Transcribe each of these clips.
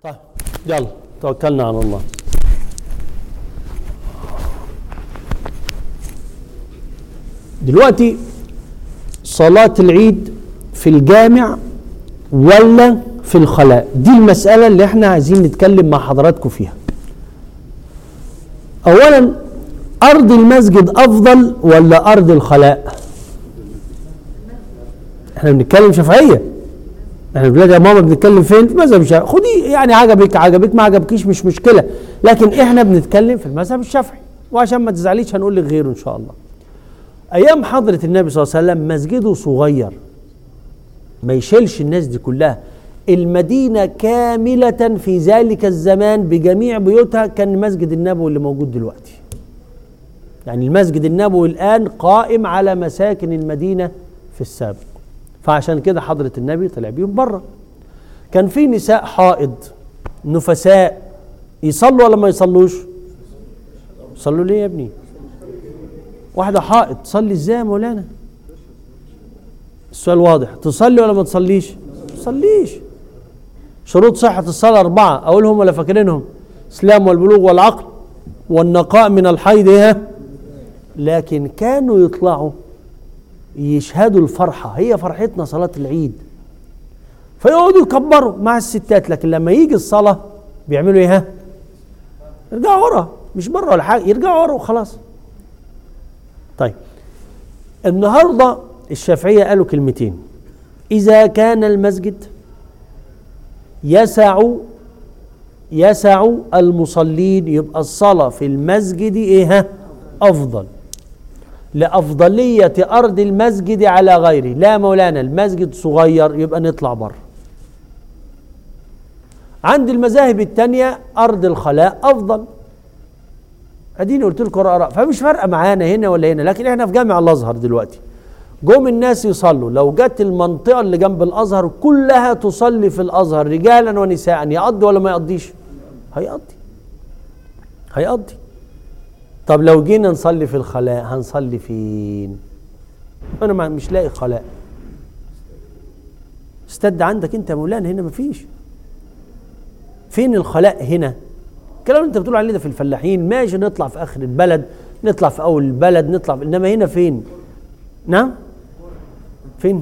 طيب يلا توكلنا على الله دلوقتي صلاة العيد في الجامع ولا في الخلاء دي المسألة اللي احنا عايزين نتكلم مع حضراتكم فيها أولا أرض المسجد أفضل ولا أرض الخلاء احنا بنتكلم شافعية احنا دلوقتي يا ماما بنتكلم فين في مذهب الشافعي خدي يعني عجبك عجبك ما عجبكيش مش مشكلة لكن احنا بنتكلم في المذهب الشافعي وعشان ما تزعليش هنقول لك غيره ان شاء الله ايام حضره النبي صلى الله عليه وسلم مسجده صغير ما يشيلش الناس دي كلها المدينه كامله في ذلك الزمان بجميع بيوتها كان المسجد النبوي اللي موجود دلوقتي يعني المسجد النبوي الان قائم على مساكن المدينه في السابق فعشان كده حضره النبي طلع بيهم بره كان في نساء حائض نفساء يصلوا ولا ما يصلوش صلوا ليه يا ابني واحدة حائط تصلي ازاي يا مولانا السؤال واضح تصلي ولا ما تصليش تصليش شروط صحة الصلاة أربعة أقولهم ولا فاكرينهم إسلام والبلوغ والعقل والنقاء من الحيض إيه لكن كانوا يطلعوا يشهدوا الفرحة هي فرحتنا صلاة العيد فيقعدوا يكبروا مع الستات لكن لما يجي الصلاة بيعملوا ايه ها؟ يرجعوا ورا مش بره ولا حاجة يرجعوا ورا وخلاص طيب النهارده الشافعيه قالوا كلمتين اذا كان المسجد يسع يسع المصلين يبقى الصلاه في المسجد ايه افضل لافضليه ارض المسجد على غيره لا مولانا المسجد صغير يبقى نطلع بره عند المذاهب الثانيه ارض الخلاء افضل اديني قلت لكم اراء فمش فارقه معانا هنا ولا هنا لكن احنا في جامع الازهر دلوقتي جم الناس يصلوا لو جت المنطقه اللي جنب الازهر كلها تصلي في الازهر رجالا ونساء يقضي ولا ما يقضيش هيقضي هيقضي طب لو جينا نصلي في الخلاء هنصلي فين انا ما مش لاقي خلاء استد عندك انت يا مولانا هنا مفيش فين الخلاء هنا الكلام اللي انت بتقول عليه ده في الفلاحين ماشي نطلع في اخر البلد نطلع في اول البلد نطلع في انما هنا فين نعم فين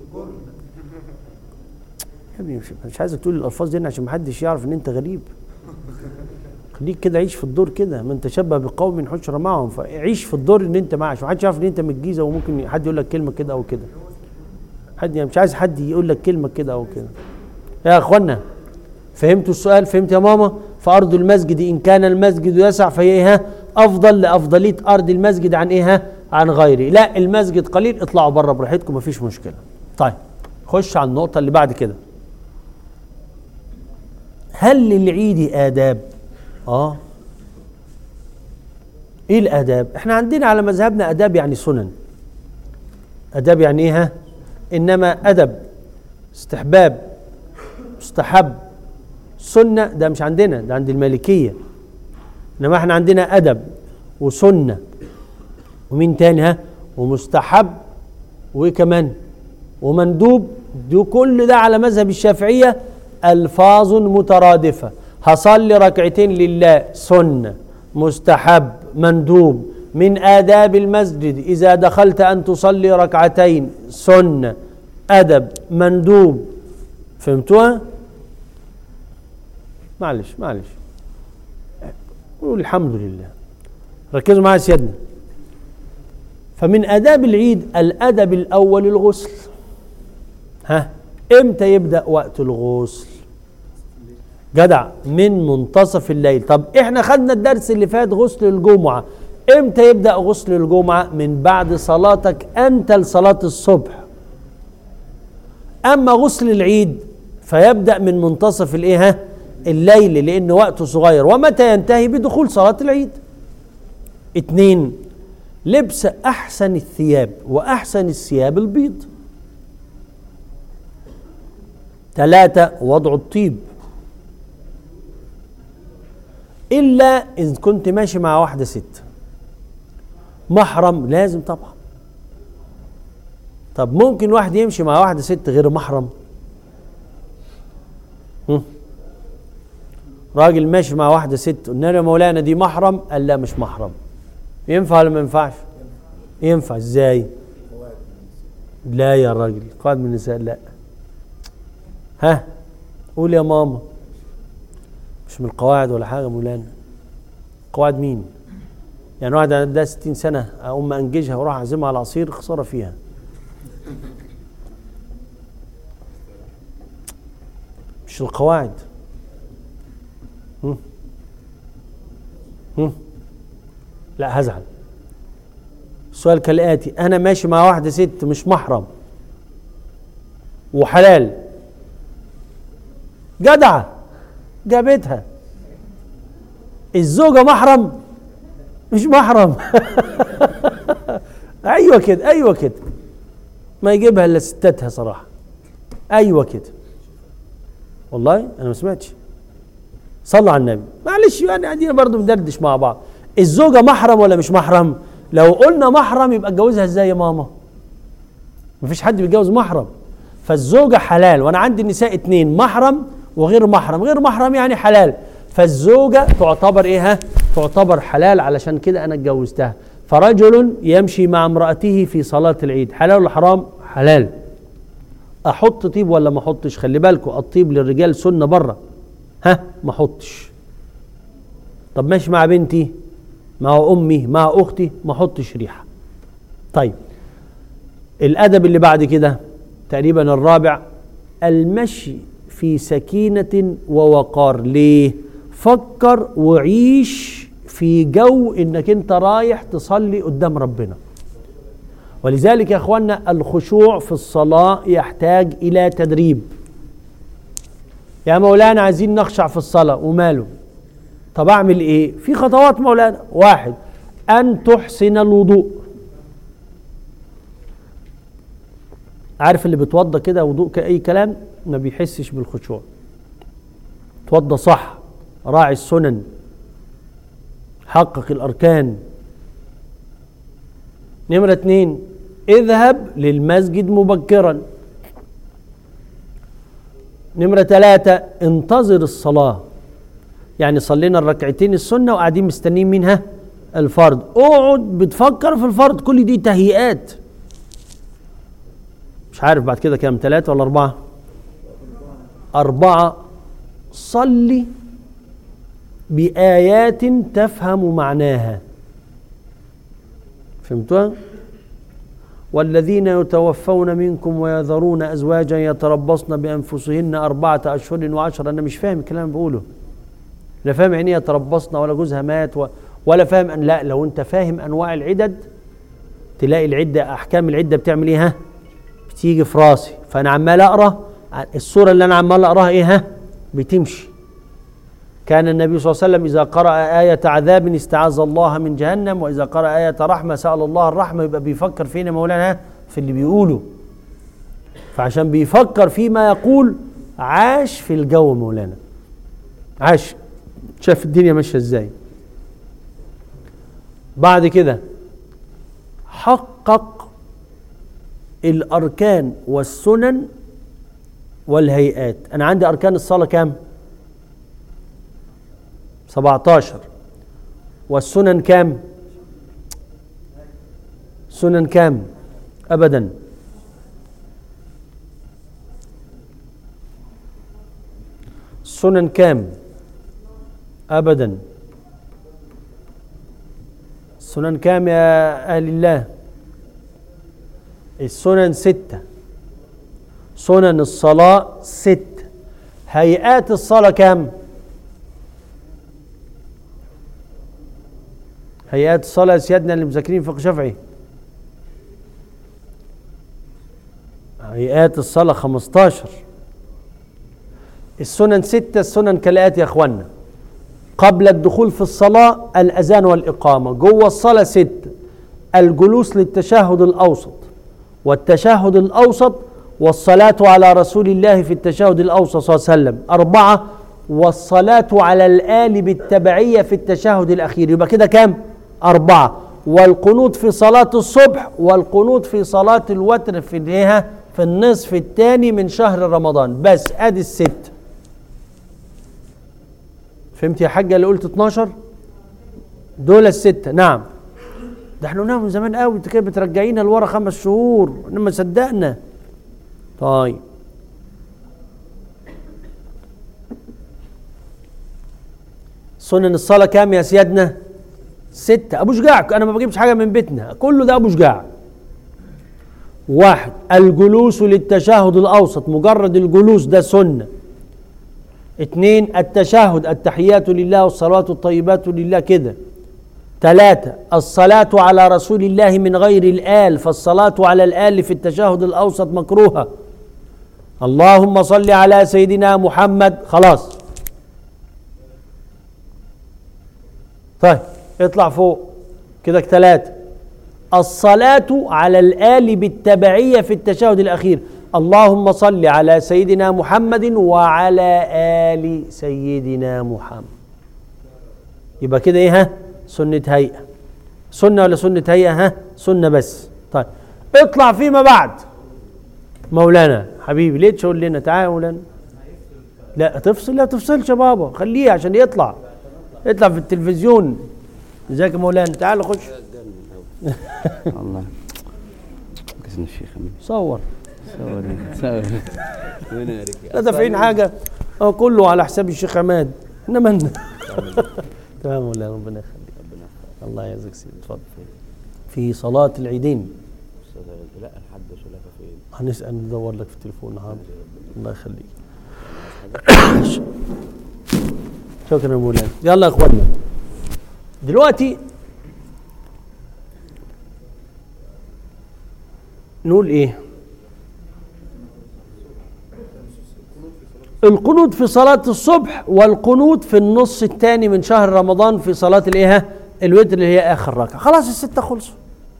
يا ابني مش, مش عايزك تقول الالفاظ دي عشان محدش يعرف ان انت غريب خليك كده عيش في الدور كده من تشبه بقوم حشر معهم فعيش في الدور ان انت معاه عشان محدش يعرف ان انت من الجيزه وممكن حد يقول لك كلمه كده او كده حد يعني مش عايز حد يقول لك كلمه كده او كده يا اخوانا فهمتوا السؤال فهمت يا ماما فأرض المسجد إن كان المسجد يسع فهي إيه أفضل لأفضلية أرض المسجد عن إيه عن غيره لا المسجد قليل اطلعوا بره براحتكم مفيش مشكلة طيب خش على النقطة اللي بعد كده هل للعيد آداب آه إيه الآداب إحنا عندنا على مذهبنا آداب يعني سنن آداب يعني إيه إنما أدب استحباب مستحب سنة ده مش عندنا ده عند المالكية إنما احنا عندنا أدب وسنة ومين تاني ها ومستحب وكمان ومندوب دي كل ده على مذهب الشافعية ألفاظ مترادفة هصلي ركعتين لله سنة مستحب مندوب من آداب المسجد إذا دخلت أن تصلي ركعتين سنة أدب مندوب فهمتوها؟ معلش معلش قول الحمد لله ركزوا معايا سيادنا فمن آداب العيد الأدب الأول الغسل ها امتى يبدأ وقت الغسل جدع من منتصف الليل طب احنا خدنا الدرس اللي فات غسل الجمعة امتى يبدأ غسل الجمعة من بعد صلاتك انت لصلاة الصبح اما غسل العيد فيبدأ من منتصف الايه ها الليل لأن وقته صغير ومتى ينتهي بدخول صلاة العيد اتنين لبس أحسن الثياب وأحسن الثياب البيض ثلاثة وضع الطيب إلا إذ كنت ماشي مع واحدة ست محرم لازم طبعا طب ممكن واحد يمشي مع واحدة ست غير محرم هم؟ راجل ماشي مع واحده ست قلنا له يا مولانا دي محرم قال لا مش محرم ينفع ولا ما ينفعش ينفع ازاي لا يا راجل قائد من النساء لا ها قول يا ماما مش من القواعد ولا حاجه مولانا قواعد مين يعني واحد عندها 60 سنه اقوم انجزها واروح اعزمها على عصير خساره فيها مش القواعد هم؟ هم؟ لا هزعل السؤال كالآتي أنا ماشي مع واحدة ست مش محرم وحلال جدعة جابتها الزوجة محرم مش محرم أيوة كده أيوة كده ما يجيبها إلا ستاتها صراحة أيوة كده والله أنا ما سمعتش صلوا على النبي معلش يعني قاعدين برضه بندردش مع بعض الزوجة محرم ولا مش محرم لو قلنا محرم يبقى اتجوزها ازاي يا ماما مفيش حد بيتجوز محرم فالزوجة حلال وانا عندي النساء اتنين محرم وغير محرم غير محرم يعني حلال فالزوجة تعتبر ايه ها تعتبر حلال علشان كده انا اتجوزتها فرجل يمشي مع امرأته في صلاة العيد حلال ولا حرام حلال احط طيب ولا ما احطش خلي بالكم الطيب للرجال سنة بره ها ما احطش طب ماشي مع بنتي مع امي مع اختي ما احطش ريحه طيب الادب اللي بعد كده تقريبا الرابع المشي في سكينه ووقار ليه فكر وعيش في جو انك انت رايح تصلي قدام ربنا ولذلك يا اخوانا الخشوع في الصلاه يحتاج الى تدريب يا مولانا عايزين نخشع في الصلاه وماله طب اعمل ايه في خطوات مولانا واحد ان تحسن الوضوء عارف اللي بيتوضى كده وضوء كاي كلام ما بيحسش بالخشوع توضى صح راعي السنن حقق الاركان نمرة اتنين اذهب للمسجد مبكرا نمرة ثلاثة انتظر الصلاة يعني صلينا الركعتين السنة وقاعدين مستنيين منها الفرض اقعد بتفكر في الفرض كل دي تهيئات مش عارف بعد كده كام ثلاثة ولا أربعة أربعة صلي بآيات تفهم معناها فهمتوها؟ والذين يتوفون منكم ويذرون أزواجا يتربصن بأنفسهن أربعة أشهر وعشرة أنا مش فاهم الكلام اللي بقوله لا فاهم يعني يتربصن ولا جوزها مات و... ولا فاهم أن لا لو أنت فاهم أنواع العدد تلاقي العدة أحكام العدة بتعمل إيه ها؟ بتيجي في راسي فأنا عمال أقرأ السورة اللي أنا عمال أقراها إيه ها؟ بتمشي كان النبي صلى الله عليه وسلم إذا قرأ آية عذاب استعاذ الله من جهنم وإذا قرأ آية رحمة سأل الله الرحمة يبقى بيفكر فين يا مولانا في اللي بيقوله فعشان بيفكر فيما يقول عاش في الجو مولانا عاش شاف الدنيا ماشية ازاي بعد كده حقق الأركان والسنن والهيئات أنا عندي أركان الصلاة كام؟ 17 والسنن كام سنن كام ابدا سنن كام ابدا سنن كام يا اهل الله السنن ستة سنن الصلاة ست هيئات الصلاة كام؟ هيئات الصلاة سيادنا اللي مذاكرين فقه شافعي هيئات الصلاة 15 السنن ستة السنن كالآتي يا أخوانا قبل الدخول في الصلاة الأذان والإقامة جوه الصلاة ست الجلوس للتشهد الأوسط والتشهد الأوسط والصلاة على رسول الله في التشهد الأوسط صلى الله عليه وسلم أربعة والصلاة على الآل بالتبعية في التشهد الأخير يبقى كده كام؟ أربعة والقنوت في صلاة الصبح والقنوت في صلاة الوتر في الايه في النصف الثاني من شهر رمضان بس ادي الست فهمت يا حاجه اللي قلت 12 دول السته نعم ده احنا قلناها من زمان قوي انت كده بترجعينا لورا خمس شهور انما صدقنا طيب سنن الصلاه كام يا سيادنا ستة أبو شجاع أنا ما بجيبش حاجة من بيتنا كله ده أبو شجاع واحد الجلوس للتشهد الأوسط مجرد الجلوس ده سنة اثنين التشهد التحيات لله والصلوات الطيبات لله كده ثلاثة الصلاة على رسول الله من غير الآل فالصلاة على الآل في التشهد الأوسط مكروهة اللهم صل على سيدنا محمد خلاص طيب اطلع فوق كده ثلاثة الصلاة على الآل بالتبعية في التشهد الأخير اللهم صل على سيدنا محمد وعلى آل سيدنا محمد يبقى كده ايه ها سنة هيئة سنة ولا سنة هيئة ها سنة بس طيب اطلع فيما بعد مولانا حبيبي ليه تقول لنا تعالى يا مولانا لا تفصل لا تفصلش يا بابا خليه عشان يطلع يطلع في التلفزيون ازيك يا مولانا تعال خش الله كسن الشيخ صور صوري صوري ونارك لا دافعين حاجه اه كله على حساب الشيخ عماد انما انت تمام مولانا ربنا يخليك الله يجزاك سيدي اتفضل في صلاة العيدين لا الحد شلافه فين هنسأل ندور لك في التليفون حاضر الله يخليك شكرا يا مولانا يلا يا اخوانا دلوقتي نقول ايه القنوت في صلاة الصبح والقنوت في النص الثاني من شهر رمضان في صلاة الايه الوتر اللي هي اخر ركعة خلاص الستة خلصوا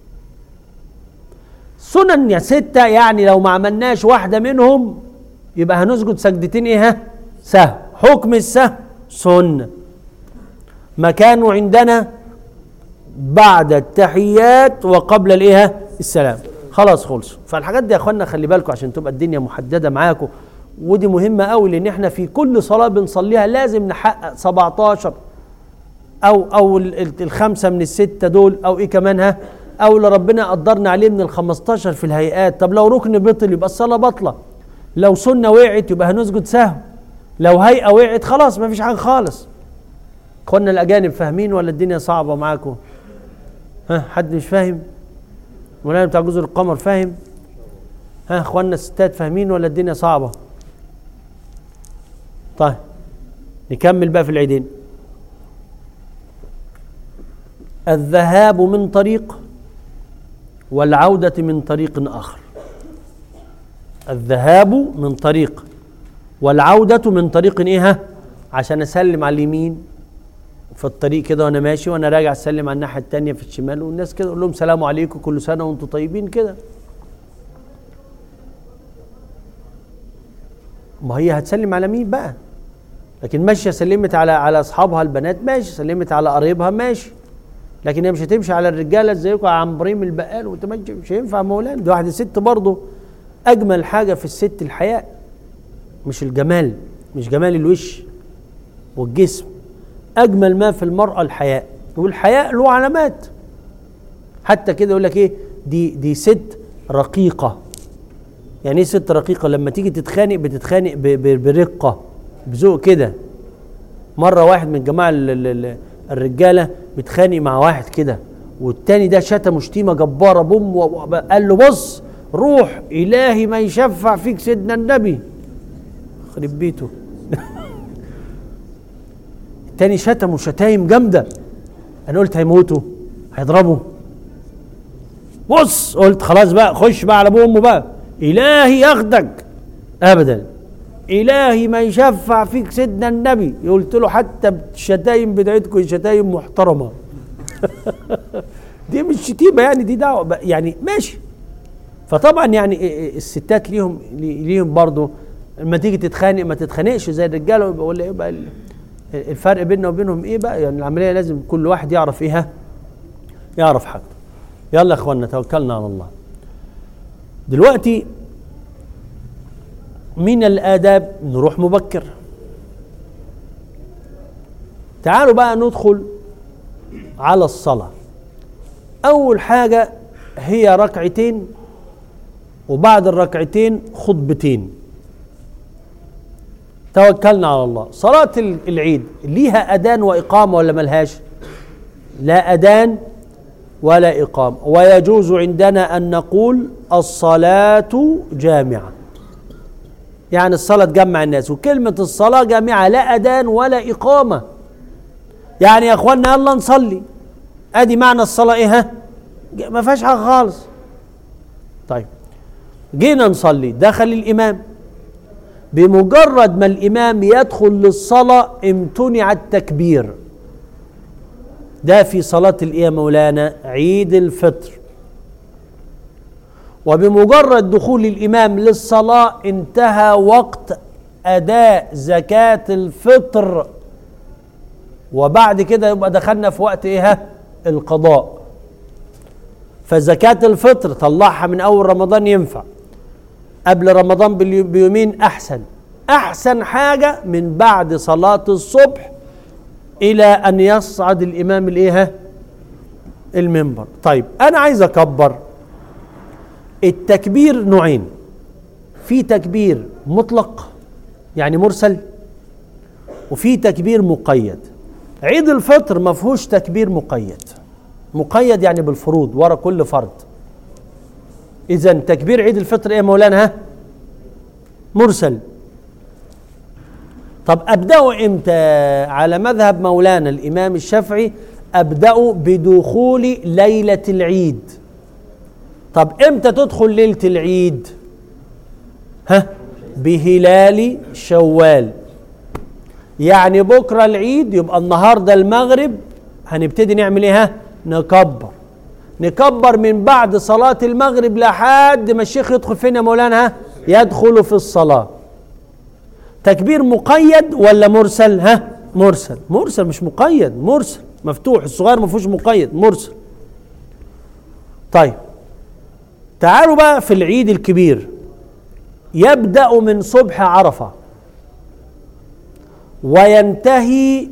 سنن يا ستة يعني لو ما عملناش واحدة منهم يبقى هنسجد سجدتين ايه سهو حكم السهو سنة مكانه عندنا بعد التحيات وقبل الايه السلام خلاص خلصوا فالحاجات دي يا اخوانا خلي بالكم عشان تبقى الدنيا محدده معاكم ودي مهمه قوي لان احنا في كل صلاه بنصليها لازم نحقق 17 او او ال- ال- الخمسه من السته دول او ايه كمان ها او اللي ربنا قدرنا عليه من ال 15 في الهيئات طب لو ركن بطل يبقى الصلاه باطله لو سنه وقعت يبقى هنسجد سهو لو هيئه وقعت خلاص ما فيش حاجه خالص اخوانا الاجانب فاهمين ولا الدنيا صعبه معاكم ها حد مش فاهم مولانا بتاع جزر القمر فاهم ها اخوانا الستات فاهمين ولا الدنيا صعبه طيب نكمل بقى في العيدين الذهاب من طريق والعودة من طريق آخر الذهاب من طريق والعودة من طريق إيه ها؟ عشان أسلم على اليمين في الطريق كده وأنا ماشي وأنا راجع أسلم على الناحية التانية في الشمال والناس كده أقول لهم سلام عليكم كل سنة وأنتم طيبين كده ما هي هتسلم على مين بقى لكن ماشيه سلمت على على اصحابها البنات ماشي سلمت على قريبها ماشي لكن هي مش هتمشي على الرجاله ازيكم يا عم ابراهيم البقال وانت ماشي مش هينفع يا مولانا دي واحده ست برضه اجمل حاجه في الست الحياء مش الجمال مش جمال الوش والجسم اجمل ما في المراه الحياء والحياء له علامات حتى كده يقول لك ايه دي دي ست رقيقه يعني ايه ست رقيقه لما تيجي تتخانق بتتخانق ب- ب- برقه بذوق كده مره واحد من الجماعه ال- ال- ال- الرجاله بيتخانق مع واحد كده والتاني ده شتم شتيمه جباره بوم و- و- قال له بص روح الهي ما يشفع فيك سيدنا النبي خرب بيته التاني شتمه شتايم جامده انا قلت هيموتوا هيضربوا بص قلت خلاص بقى خش بقى على ابوه وامه بقى الهي ياخدك ابدا الهي ما يشفع فيك سيدنا النبي قلت له حتى الشتايم بتاعتكم شتايم محترمه دي مش شتيمه يعني دي دعوه بقى- يعني ماشي فطبعا يعني إيه إيه الستات ليهم لي- ليهم برضه لما تيجي تتخانق ما تتخانقش زي الرجاله ولا ايه بقى ال- الفرق بيننا وبينهم ايه بقى يعني العمليه لازم كل واحد يعرف ايه ها؟ يعرف حاجته يلا يا اخوانا توكلنا على الله دلوقتي من الآداب نروح مبكر تعالوا بقى ندخل على الصلاة أول حاجة هي ركعتين وبعد الركعتين خطبتين توكلنا على الله صلاة ال- العيد ليها أذان وإقامة ولا ملهاش لا أذان ولا إقامة ويجوز عندنا أن نقول الصلاة جامعة يعني الصلاة تجمع الناس وكلمة الصلاة جامعة لا أذان ولا إقامة يعني يا اخوانا يلا نصلي ادي معنى الصلاه ايه ها ج- ما فيهاش حاجه خالص طيب جينا نصلي دخل الامام بمجرد ما الامام يدخل للصلاه امتنع التكبير ده في صلاه الايه يا مولانا عيد الفطر وبمجرد دخول الامام للصلاه انتهى وقت اداء زكاه الفطر وبعد كده يبقى دخلنا في وقت ايه ها؟ القضاء فزكاة الفطر طلعها من اول رمضان ينفع قبل رمضان باليو- بيومين احسن احسن حاجة من بعد صلاة الصبح الى ان يصعد الامام الايه ها؟ المنبر طيب انا عايز اكبر التكبير نوعين في تكبير مطلق يعني مرسل وفي تكبير مقيد عيد الفطر ما فيهوش تكبير مقيد مقيد يعني بالفروض ورا كل فرد اذا تكبير عيد الفطر ايه يا مولانا ها مرسل طب ابداه امتى على مذهب مولانا الامام الشافعي ابداه بدخول ليله العيد طب امتى تدخل ليله العيد ها بهلال شوال يعني بكره العيد يبقى النهارده المغرب هنبتدي نعمل ايه ها نكبر نكبر من بعد صلاة المغرب لحد ما الشيخ يدخل فين يا مولانا ها يدخل في الصلاة تكبير مقيد ولا مرسل ها مرسل مرسل مش مقيد مرسل مفتوح الصغير ما فيهوش مقيد مرسل طيب تعالوا بقى في العيد الكبير يبدأ من صبح عرفة وينتهي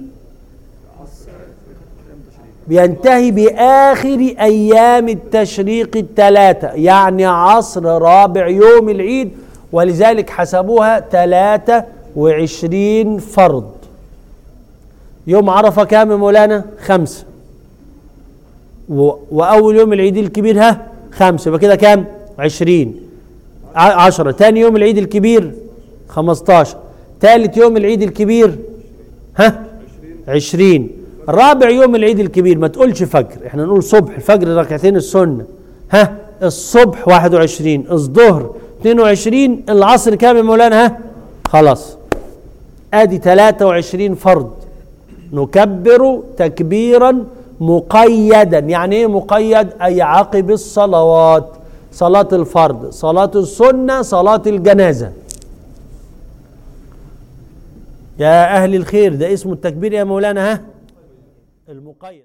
بينتهي بآخر أيام التشريق الثلاثة يعني عصر رابع يوم العيد ولذلك حسبوها ثلاثة وعشرين فرض يوم عرفة كام يا مولانا خمسة و- وأول يوم العيد الكبير ها خمسة يبقى كده كام عشرين ع- عشرة تاني يوم العيد الكبير خمستاشر تالت يوم العيد الكبير ها عشرين رابع يوم العيد الكبير ما تقولش فجر احنا نقول صبح الفجر ركعتين السنة ها الصبح 21 الظهر 22 العصر كام يا مولانا ها خلاص ادي 23 فرض نكبر تكبيرا مقيدا يعني ايه مقيد اي عقب الصلوات صلاة الفرض صلاة السنة صلاة الجنازة يا أهل الخير ده اسمه التكبير يا مولانا ها المقيد